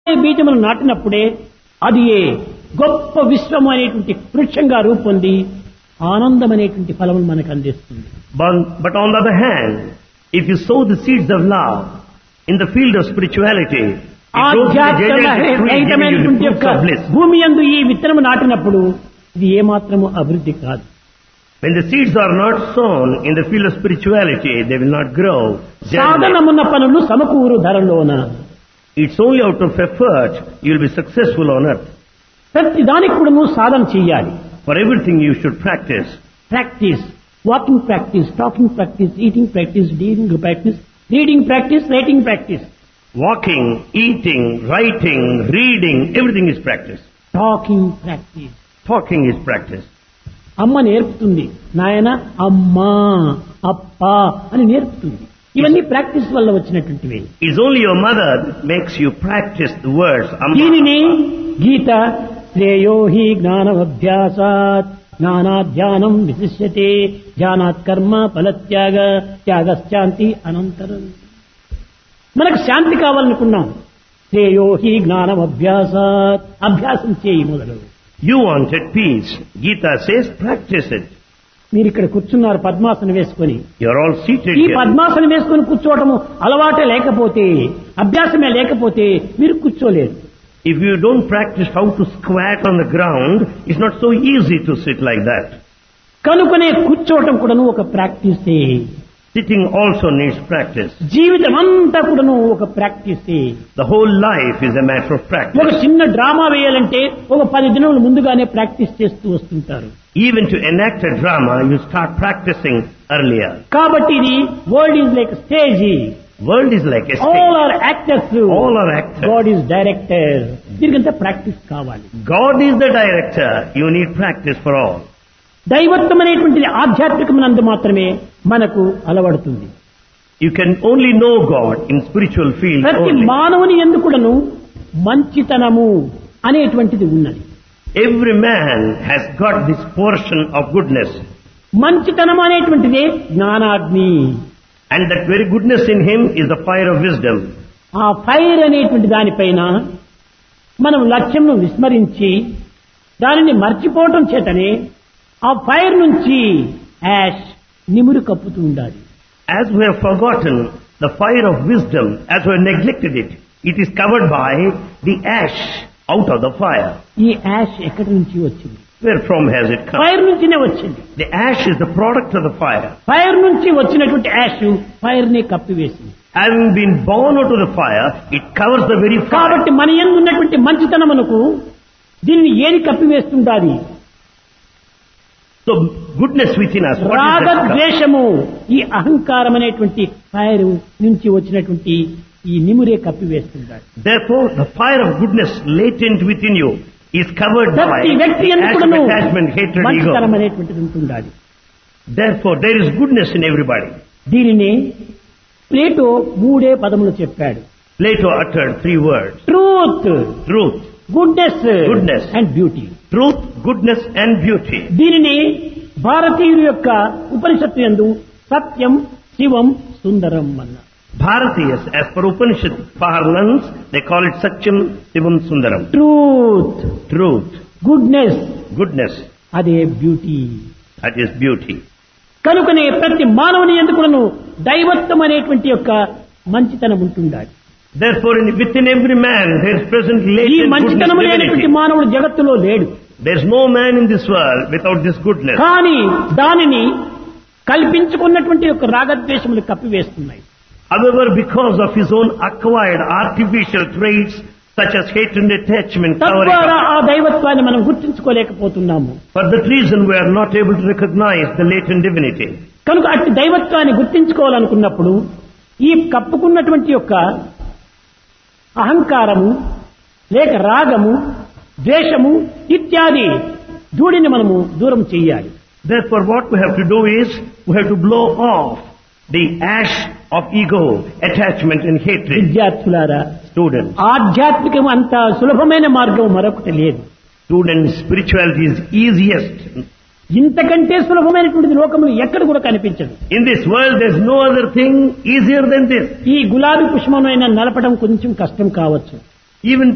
బీజములు నాటినప్పుడే అది ఏ గొప్ప విశ్వం అనేటువంటి వృక్షంగా రూపొంది ఆనందం అనేటువంటి ఫలములు మనకు అందిస్తుంది But, but on the other hand, if you sow the seeds of love in the field of spirituality, it grows to the gigantic tree, giving you the ఆధ్యాత్మికమైనటువంటి fruits యొక్క of bliss. భూమి యందు ఈ విత్తనము నాటినప్పుడు ఇది ఏమాత్రము అభివృద్ధి కాదు When the seeds are not sown in the field of spirituality, they will not grow. germinate. సాధనమున్న పనులు సమకూరు ధరలోన It's only out of effort you will be successful on earth. ప్రతి దానికి కూడా నువ్వు సాధన చెయ్యాలి For everything you should practice. Practice walking practice talking practice eating practice dealing practice reading practice writing practice Walking, eating, writing, reading, everything is practice. Talking practice Talking is practice. అమ్మ నేర్పుతుంది నాయన అమ్మా అప్ప అని నేర్పుతుంది ఇవన్నీ ప్రాక్టీస్ వల్ల వచ్చినటువంటివి It's only your mother that makes you practice the words. Amma. దీనిని గీత శ్రేయో హి జ్ఞానమభ్యాసాత్ జ్ఞానాధ్యానం విశిష్యతే ధ్యానాత్ కర్మ ఫలత్యాగ త్యాగశాంతి అనంతరం మనకు శాంతి కావాలనుకున్నాం శ్రేయో హి జ్ఞానమభ్యాసాత్ అభ్యాసం చేయి మొదలు You wanted peace. Gita says practice it. మీరు ఇక్కడ కూర్చున్నారు పద్మాసనం వేసుకొని You're all seated ఈ here. పద్మాసనం వేసుకొని కూర్చోవటము అలవాటే లేకపోతే అభ్యాసమే లేకపోతే మీరు కూర్చోలేరు If you don't practice how to squat on the ground, it's not so easy to sit like that. కనుకనే కూర్చోవటం కూడాను ఒక ప్రాక్టీసే Sitting also needs practice. జీవితం అంతా కూడాను ఒక ప్రాక్టీసే The whole life is a matter of ఒక practice. చిన్న డ్రామా వేయాలంటే ఒక పది దినములు ముందుగానే ప్రాక్టీస్ చేస్తూ వస్తుంటారు Even to enact a drama, you start practicing earlier. కాబట్టి ఇది world is like stage World is like a all stage. Are actors All are actors. God is director దీనికంతా ప్రాక్టీస్ కావాలి God is the director. You need practice for all. దైవత్వం అనేటువంటిది ఆధ్యాత్మికమునందు మాత్రమే మనకు అలవడుతుంది You can only know God in spiritual field ప్రతి only. మానవుని ఎందుకుడను మంచితనము అనేటువంటిది ఉన్నది Every man has got this portion of goodness. మంచితనం అనేటువంటిదే జ్ఞానాగ్ని And that very goodness in him is the fire of wisdom. ఆ ఫైర్ అనేటువంటి దానిపైన మనం లక్ష్యంను విస్మరించి దానిని మర్చిపోవటం చేతనే ఆ ఫైర్ నుంచి యాష్ నిమురు కప్పుతూ ఉండాలి As we have forgotten the fire of wisdom, as we have neglected it, it is covered by the ash out of the fire. ఈ యాష్ ఎక్కడి నుంచి వచ్చింది Where from has it come? Fire నుంచినే వచ్చింది The ash is the product of the fire. Fire నుంచి వచ్చినటువంటి ash fire ని కప్పివేసింది Having been born out of the fire, it covers the very fire. కాబట్టి మన ఎందు ఉన్నటువంటి మంచితనమునకు దీనిని ఏది కప్పివేస్తుండాలి So goodness within us, what is that cover? రాగద్వేషము ఈ అహంకారం అనేటువంటి ఫైర్ నుంచి వచ్చినటువంటి ఈ నిమురే కప్పివేస్తుండాలి Therefore, the fire of goodness latent within you is covered by ప్రతి వ్యక్తి the ash of ఎందుకును attachment, hatred, మంచితనం ego. అనేటువంటిది ఉంటుండాలి Therefore, there is goodness in everybody. దీనిని ప్లేటో మూడే పదములు చెప్పాడు Plato uttered three words. Truth Truth. Goodness Goodness. And beauty Truth, goodness and beauty. దీనిని భారతీయుల యొక్క ఉపనిషత్తు యందు సత్యం శివం సుందరం అన్న Bharatiyas, as per Upanishad parlance, they call it Satyam Sivam Sundaram. Truth Truth, goodness goodness, అదే బ్యూటీ that is beauty. కనుకనే ప్రతి మానవుని ఎందుకును దైవత్వం అనేటువంటి యొక్క మంచితనం ఉంటుండాలి Therefore, in, within every man, there is present ఈ latent goodness మంచితనం లేనటువంటి divinity. మానవుడు జగత్తులో లేడు There is no man in this world without this goodness. కానీ దానిని కల్పించుకున్నటువంటి యొక్క రాగద్వేషములు కప్పివేస్తున్నాయి However, because of his own acquired artificial traits, such as hatred and attachment, covering తద్వారా up, ఆ దైవత్వాన్ని మనం గుర్తించుకోలేకపోతున్నాము for that reason we are not able to recognize the latent divinity. కనుక అట్టి దైవత్వాన్ని గుర్తించుకోవాలనుకున్నప్పుడు ఈ కప్పుకున్నటువంటి యొక్క అహంకారము లేక రాగము ద్వేషము ఇత్యాది ధూళిని మనము దూరం చెయ్యాలి Therefore, what we have to do is, we have to blow off the ash of ego, attachment and hatred. విద్యార్థులారా Students, ఆధ్యాత్మికం అంత సులభమైన మార్గం మరొకటి లేదు students, spirituality is easiest. ఇంతకంటే సులభమైనటువంటిది లోకములు ఎక్కడ కూడా కనిపించదు In this world, there's no other thing easier than this. ఈ గులాబీ పుష్పమైన నలపడం కొంచెం కష్టం కావచ్చు Even